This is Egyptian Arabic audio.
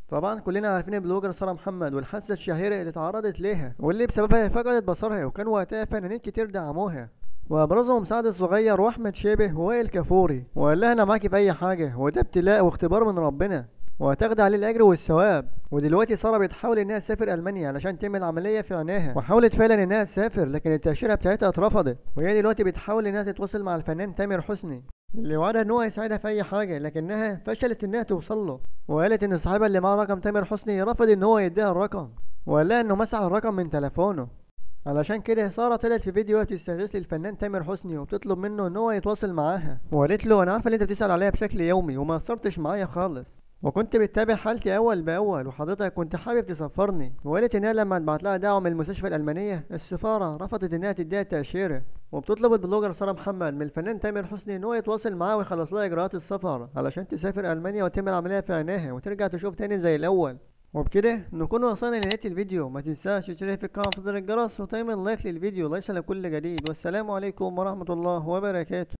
طبعا كلنا عارفين البلوجر سارة محمد والحادثة الشهيرة اللي تعرضت ليها واللي بسببها فقدت بصرها وكان وقتها فنانين كتير دعموها وابرزهم سعد الصغير واحمد شيبه ووائل كفوري وقال لها انا معاكي في اي حاجة وده ابتلاء واختبار من ربنا وهتاخد عليه الاجر والثواب ودلوقتي ساره بتحاول انها تسافر المانيا علشان تعمل عمليه في عينيها وحاولت فعلا انها تسافر لكن التاشيره بتاعتها اترفضت وهي دلوقتي بتحاول انها تتواصل مع الفنان تامر حسني اللي وعدها ان هو يساعدها في اي حاجه لكنها فشلت انها توصل له وقالت ان صاحبها اللي معاه رقم تامر حسني رفض ان هو يديها الرقم وقال لها انه مسح الرقم من تليفونه علشان كده سارة طلعت في فيديو بتستغيث للفنان تامر حسني وبتطلب منه ان هو يتواصل معاها وقالت له انا عارفه ان انت بتسأل عليا بشكل يومي وما قصرتش معايا خالص وكنت بتتابع حالتي اول باول وحضرتك كنت حابب تسفرني وقالت انها لما اتبعت لها دعوه من المستشفى الالمانيه السفاره رفضت انها تديها التاشيره وبتطلب البلوجر ساره محمد من الفنان تامر حسني ان هو يتواصل معاه ويخلص لها اجراءات السفر علشان تسافر المانيا وتعمل عمليه في عينيها وترجع تشوف تاني زي الاول وبكده نكون وصلنا لنهايه الفيديو ما تنساش تشترك في القناه وتفعل الجرس وتعمل لايك للفيديو ليس لكل جديد والسلام عليكم ورحمه الله وبركاته